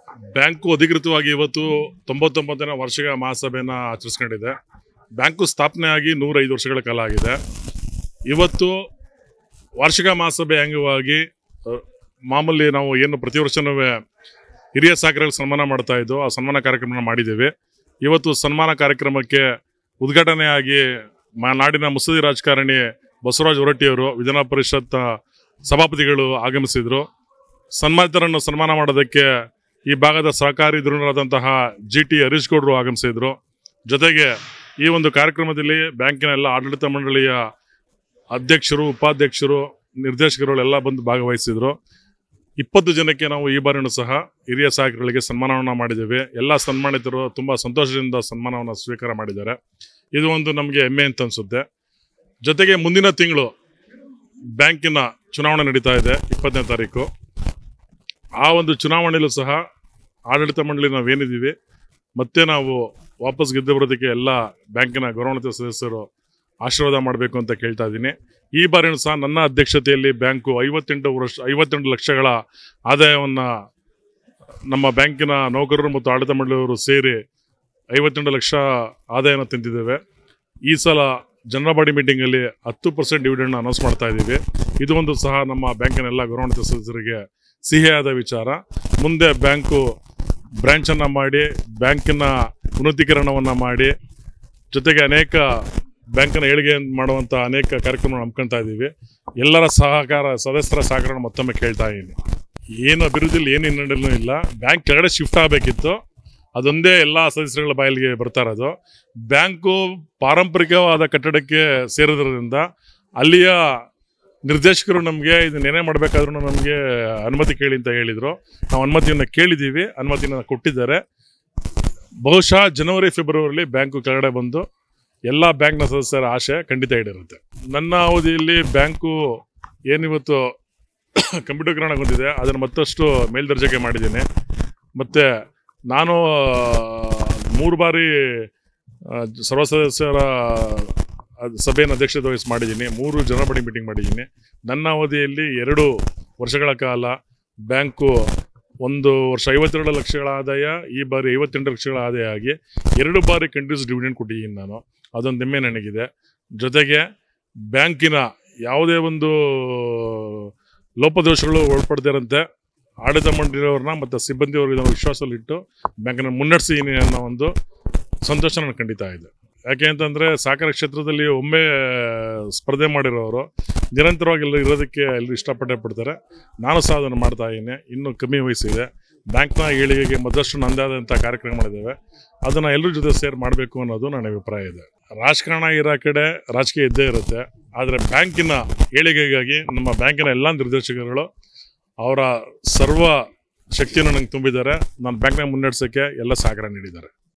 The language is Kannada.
ಬ್ಯಾಂಕು ಅಧಿಕೃತವಾಗಿ ಇವತ್ತು ತೊಂಬತ್ತೊಂಬತ್ತನೇ ವರ್ಷಗಳ ಮಹಾಸಭೆಯನ್ನು ಆಚರಿಸ್ಕೊಂಡಿದೆ ಬ್ಯಾಂಕು ಸ್ಥಾಪನೆ ಆಗಿ ನೂರೈದು ವರ್ಷಗಳ ಕಾಲ ಆಗಿದೆ ಇವತ್ತು ವಾರ್ಷಿಕ ಮಹಾಸಭೆ ಅಂಗವಾಗಿ ಅ, ಮಾಮೂಲಿ ನಾವು ಏನು ಪ್ರತಿ ವರ್ಷನೂ ಹಿರಿಯ ಸಾಕರಲ್ಲಿ ಸನ್ಮಾನ ಮಾಡ್ತಾ ಇದ್ದು ಆ ಸನ್ಮಾನ ಕಾರ್ಯಕ್ರಮನ ಮಾಡಿದ್ದೀವಿ ಇವತ್ತು ಸನ್ಮಾನ ಕಾರ್ಯಕ್ರಮಕ್ಕೆ ಉದ್ಘಾಟನೆಯಾಗಿ ಮ ನಾಡಿನ ಮುತ್ಸದಿ ರಾಜಕಾರಣಿ ಬಸವರಾಜ ಹೊರಟ್ಟಿಯವರು ವಿಧಾನ ಪರಿಷತ್ ಸಭಾಪತಿಗಳು ಆಗಮಿಸಿದರು ಸನ್ಮಾನಿತರನ್ನು ಸನ್ಮಾನ ಮಾಡೋದಕ್ಕೆ ಈ ಭಾಗದ ಸಹಕಾರಿ ಧುರೀಣರಾದಂತಹ ಜಿ ಟಿ ಹರೀಶ್ ಗೌಡರು ಆಗಮಿಸಿದ್ರು ಜೊತೆಗೆ ಈ ಒಂದು ಕಾರ್ಯಕ್ರಮದಲ್ಲಿ ಬ್ಯಾಂಕಿನ ಎಲ್ಲ ಆಡಳಿತ ಮಂಡಳಿಯ ಅಧ್ಯಕ್ಷರು ಉಪಾಧ್ಯಕ್ಷರು ನಿರ್ದೇಶಕರು ಎಲ್ಲ ಬಂದು ಭಾಗವಹಿಸಿದ್ರು ಇಪ್ಪತ್ತು ಜನಕ್ಕೆ ನಾವು ಈ ಬಾರಿನೂ ಸಹ ಹಿರಿಯ ಸಹಕಾರಿಗಳಿಗೆ ಸನ್ಮಾನವನ್ನು ಮಾಡಿದ್ದೇವೆ ಎಲ್ಲ ಸನ್ಮಾನಿತರು ತುಂಬ ಸಂತೋಷದಿಂದ ಸನ್ಮಾನವನ್ನು ಸ್ವೀಕಾರ ಮಾಡಿದ್ದಾರೆ ಇದು ಒಂದು ನಮಗೆ ಹೆಮ್ಮೆ ಅಂತ ಅನಿಸುತ್ತೆ ಜೊತೆಗೆ ಮುಂದಿನ ತಿಂಗಳು ಬ್ಯಾಂಕಿನ ಚುನಾವಣೆ ನಡೀತಾ ಇದೆ ಇಪ್ಪತ್ತನೇ ತಾರೀಕು ಆ ಒಂದು ಚುನಾವಣೆಯಲ್ಲೂ ಸಹ ಆಡಳಿತ ಮಂಡಳಿ ನಾವೇನಿದ್ದೀವಿ ಮತ್ತೆ ನಾವು ವಾಪಸ್ ಗೆದ್ದು ಬರೋದಕ್ಕೆ ಎಲ್ಲ ಬ್ಯಾಂಕಿನ ಗೌರವಾನ್ವಿತ ಸದಸ್ಯರು ಆಶೀರ್ವಾದ ಮಾಡಬೇಕು ಅಂತ ಕೇಳ್ತಾ ಇದ್ದೀನಿ ಈ ಬಾರಿನೂ ಸಹ ನನ್ನ ಅಧ್ಯಕ್ಷತೆಯಲ್ಲಿ ಬ್ಯಾಂಕು ಐವತ್ತೆಂಟು ವರ್ಷ ಐವತ್ತೆಂಟು ಲಕ್ಷಗಳ ಆದಾಯವನ್ನು ನಮ್ಮ ಬ್ಯಾಂಕಿನ ನೌಕರರು ಮತ್ತು ಆಡಳಿತ ಮಂಡಳಿಯವರು ಸೇರಿ ಐವತ್ತೆಂಟು ಲಕ್ಷ ಆದಾಯನ ತಂದಿದ್ದೇವೆ ಈ ಸಲ ಜನರ ಬಾಡಿ ಮೀಟಿಂಗಲ್ಲಿ ಹತ್ತು ಪರ್ಸೆಂಟ್ ಡಿವಿಡೆಂಡ್ ಅನೌನ್ಸ್ ಮಾಡ್ತಾ ಇದ್ದೀವಿ ಇದು ಒಂದು ಸಹ ನಮ್ಮ ಬ್ಯಾಂಕಿನ ಎಲ್ಲ ಗೌರವಾನ್ವಿತ ಸದಸ್ಯರಿಗೆ ಸಿಹಿಯಾದ ವಿಚಾರ ಮುಂದೆ ಬ್ಯಾಂಕು ಬ್ರ್ಯಾಂಚನ್ನು ಮಾಡಿ ಬ್ಯಾಂಕಿನ ಉನ್ನತೀಕರಣವನ್ನು ಮಾಡಿ ಜೊತೆಗೆ ಅನೇಕ ಬ್ಯಾಂಕಿನ ಏಳಿಗೆ ಮಾಡುವಂಥ ಅನೇಕ ಕಾರ್ಯಕ್ರಮ ಹಮ್ಮಿಕೊಳ್ತಾ ಇದ್ದೀವಿ ಎಲ್ಲರ ಸಹಕಾರ ಸದಸ್ಯರ ಸಹಕಾರ ಮತ್ತೊಮ್ಮೆ ಕೇಳ್ತಾ ಇದ್ದೀನಿ ಏನು ಅಭಿವೃದ್ಧಿಯಲ್ಲಿ ಏನು ಹಿನ್ನಡೆಯೂ ಇಲ್ಲ ಬ್ಯಾಂಕ್ ಕೆಳಗಡೆ ಶಿಫ್ಟ್ ಆಗಬೇಕಿತ್ತು ಅದೊಂದೇ ಎಲ್ಲ ಸದಸ್ಯರುಗಳ ಬಾಯಲ್ಲಿಗೆ ಬರ್ತಾ ಇರೋದು ಬ್ಯಾಂಕು ಪಾರಂಪರಿಕವಾದ ಕಟ್ಟಡಕ್ಕೆ ಸೇರೋದ್ರಿಂದ ಅಲ್ಲಿಯ ನಿರ್ದೇಶಕರು ನಮಗೆ ಇದನ್ನೇನೇ ಮಾಡಬೇಕಾದ್ರೂ ನಮಗೆ ಅನುಮತಿ ಕೇಳಿ ಅಂತ ಹೇಳಿದರು ನಾವು ಅನುಮತಿಯನ್ನು ಕೇಳಿದ್ದೀವಿ ಅನುಮತಿಯನ್ನು ಕೊಟ್ಟಿದ್ದಾರೆ ಬಹುಶಃ ಜನವರಿ ಫೆಬ್ರವರಿಲಿ ಬ್ಯಾಂಕು ಕೆಳಗಡೆ ಬಂದು ಎಲ್ಲ ಬ್ಯಾಂಕ್ನ ಸದಸ್ಯರ ಆಶೆ ಖಂಡಿತ ಈಡೇರುತ್ತೆ ನನ್ನ ಅವಧಿಯಲ್ಲಿ ಬ್ಯಾಂಕು ಏನಿವತ್ತು ಕಂಪ್ಯೂಟರ್ಕರಣ ಹೊಂದಿದೆ ಅದನ್ನು ಮತ್ತಷ್ಟು ಮೇಲ್ದರ್ಜೆಗೆ ಮಾಡಿದ್ದೀನಿ ಮತ್ತು ನಾನು ಮೂರು ಬಾರಿ ಆ, ಸರ್ವ ಸದಸ್ಯರ ಅದ್- ಸಭೆಯನ್ನು ಅಧ್ಯಕ್ಷತೆ ವಹಿಸಿ ಮಾಡಿದ್ದೀನಿ ಮೂರು ಜನಬಡಿ ಮೀಟಿಂಗ್ ಮಾಡಿದ್ದೀನಿ ನನ್ನ ಅವಧಿಯಲ್ಲಿ ಎರಡು ವರ್ಷಗಳ ಕಾಲ ಬ್ಯಾಂಕು ಒಂದು ವರ್ಷ ಐವತ್ತೆರಡು ಲಕ್ಷಗಳ ಆದಾಯ ಈ ಬಾರಿ ಐವತ್ತೆಂಟು ಲಕ್ಷಗಳ ಆದಾಯ ಆಗಿ ಎರಡು ಬಾರಿ ಕಂಟಿನ್ಯೂಸ್ ಡಿವಿಡೆಂಡ್ ಕೊಟ್ಟಿದ್ದೀನಿ ನಾನು ಅದೊಂದು ಹೆಮ್ಮೆ ನನಗಿದೆ ಜೊತೆಗೆ ಬ್ಯಾಂಕಿನ ಯಾವುದೇ ಒಂದು ಲೋಪದೋಷಗಳು ಒಳಪಡ್ದಿರಂತೆ ಆಡಳಿತ ಮಂಡಳಿಯವ್ರನ್ನ ಮತ್ತು ಸಿಬ್ಬಂದಿಯವ್ರಿಗೆ ನಾವು ವಿಶ್ವಾಸದಲ್ಲಿಟ್ಟು ಬ್ಯಾಂಕನ್ನು ಮುನ್ನಡೆಸಿದ್ದೀನಿ ಅನ್ನೋ ಒಂದು ಸಂತೋಷ ನನಗೆ ಖಂಡಿತ ಇದೆ ಯಾಕೆ ಅಂತಂದರೆ ಸಹಕಾರ ಕ್ಷೇತ್ರದಲ್ಲಿ ಒಮ್ಮೆ ಸ್ಪರ್ಧೆ ಮಾಡಿರೋರು ನಿರಂತರವಾಗಿ ಎಲ್ಲ ಇರೋದಕ್ಕೆ ಎಲ್ಲರೂ ಇಷ್ಟಪಟ್ಟೆ ಪಡ್ತಾರೆ ನಾನು ಸಹ ಅದನ್ನು ಮಾಡ್ತಾ ಇದ್ದೀನಿ ಇನ್ನೂ ಕಮ್ಮಿ ವಯಸ್ಸಿದೆ ಬ್ಯಾಂಕ್ನ ಏಳಿಗೆಗೆ ಮತ್ತಷ್ಟು ನಂದಾದಂಥ ಕಾರ್ಯಕ್ರಮಗಳಿದ್ದಾವೆ ಅದನ್ನು ಎಲ್ಲರ ಜೊತೆ ಸೇರಿ ಮಾಡಬೇಕು ಅನ್ನೋದು ನನ್ನ ಅಭಿಪ್ರಾಯ ಇದೆ ರಾಜಕಾರಣ ಇರೋ ಕಡೆ ರಾಜಕೀಯ ಇದ್ದೇ ಇರುತ್ತೆ ಆದರೆ ಬ್ಯಾಂಕಿನ ಏಳಿಗೆಗಾಗಿ ನಮ್ಮ ಬ್ಯಾಂಕಿನ ಎಲ್ಲ ನಿರ್ದೇಶಕರುಗಳು ಅವರ ಸರ್ವ ಶಕ್ತಿಯನ್ನು ನಂಗೆ ತುಂಬಿದ್ದಾರೆ ನಾನು ಬ್ಯಾಂಕ್ನ ಮುನ್ನಡೆಸೋಕ್ಕೆ ಎಲ್ಲ ಸಹಕಾರ ನೀಡಿದ್ದಾರೆ